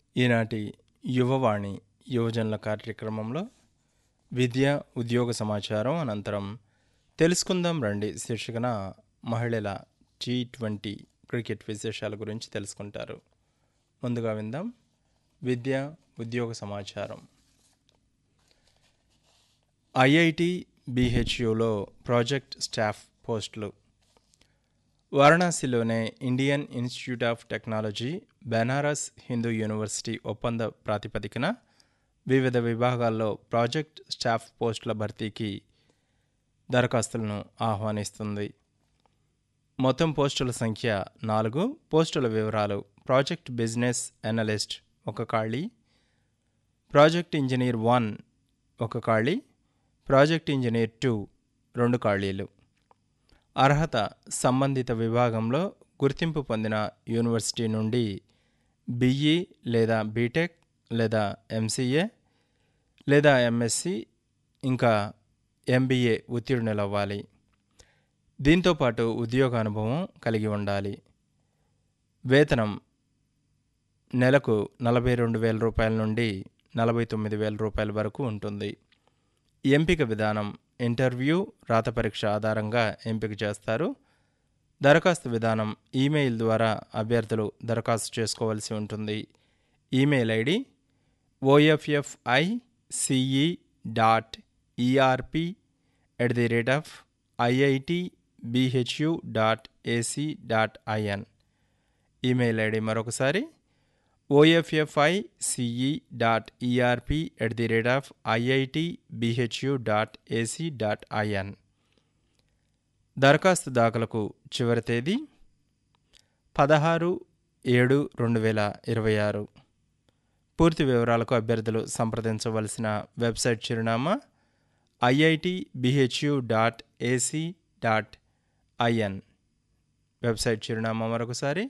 ఈనాటి యువవాణి యువజనుల కార్యక్రమంలో విద్య ఉద్యోగ సమాచారం అనంతరం తెలుసుకుందాం రండి శీర్షికన మహిళల టీ ట్వంటీ క్రికెట్ విశేషాల గురించి తెలుసుకుంటారు ముందుగా విందాం విద్య ఉద్యోగ సమాచారం ఐఐటి బిహెచ్యులో ప్రాజెక్ట్ స్టాఫ్ పోస్టులు వారణాసిలోనే Indian Institute of Technology Banaras Hindu University ఒప్పంద ప్రాతిపదికన వివిధ విభాగాల్లో ప్రాజెక్ట్ స్టాఫ్ పోస్టుల భర్తీకి దరఖాస్తులను ఆహ్వానిస్తుంది మొత్తం పోస్టుల సంఖ్య నాలుగు పోస్టుల వివరాలు ప్రాజెక్ట్ బిజినెస్ అనలిస్ట్ ఒక ఖాళీ ప్రాజెక్ట్ ఇంజనీర్ వన్ ఒక ఖాళీ ప్రాజెక్ట్ ఇంజనీర్ టూ రెండు ఖాళీలు అర్హత సంబంధిత విభాగంలో గుర్తింపు పొందిన యూనివర్సిటీ నుండి బిఈ లేదా బీటెక్ లేదా ఎంసీఏ లేదా ఎంఎస్సి ఇంకా ఎంబీఏ ఉత్తీర్ణులవ్వాలి దీంతోపాటు ఉద్యోగ అనుభవం కలిగి ఉండాలి వేతనం నెలకు నలభై రెండు వేల రూపాయల నుండి నలభై తొమ్మిది వేల రూపాయల వరకు ఉంటుంది ఎంపిక విధానం ఇంటర్వ్యూ రాత పరీక్ష ఆధారంగా ఎంపిక చేస్తారు దరఖాస్తు విధానం ఈమెయిల్ ద్వారా అభ్యర్థులు దరఖాస్తు చేసుకోవాల్సి ఉంటుంది email ID OFFI CE dot ERP at the rate of IIT BHU dot AC dot IN email ID మరొకసారి OFFI CE dot ERP at the rate of IIT BHU dot AC dot IN దరఖాస్తు దాఖలకు చివరి తేదీ పదహారు ఏడు రెండు వేల ఇరవై ఆరు పూర్తి వివరాలకు అభ్యర్థులు సంప్రదించవలసిన వెబ్సైట్ చిరునామా IIT BHU dot AC dot IN website చిరునామా మరొకసారి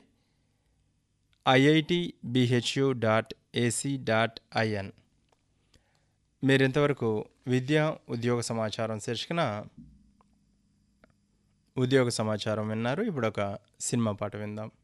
IIT BHU dot AC dot IN మీరు ఇంతవరకు విద్యా ఉద్యోగ సమాచారం శీర్షికన ఉద్యోగ సమాచారం విన్నారు ఇప్పుడు ఒక సినిమా పాట విందాం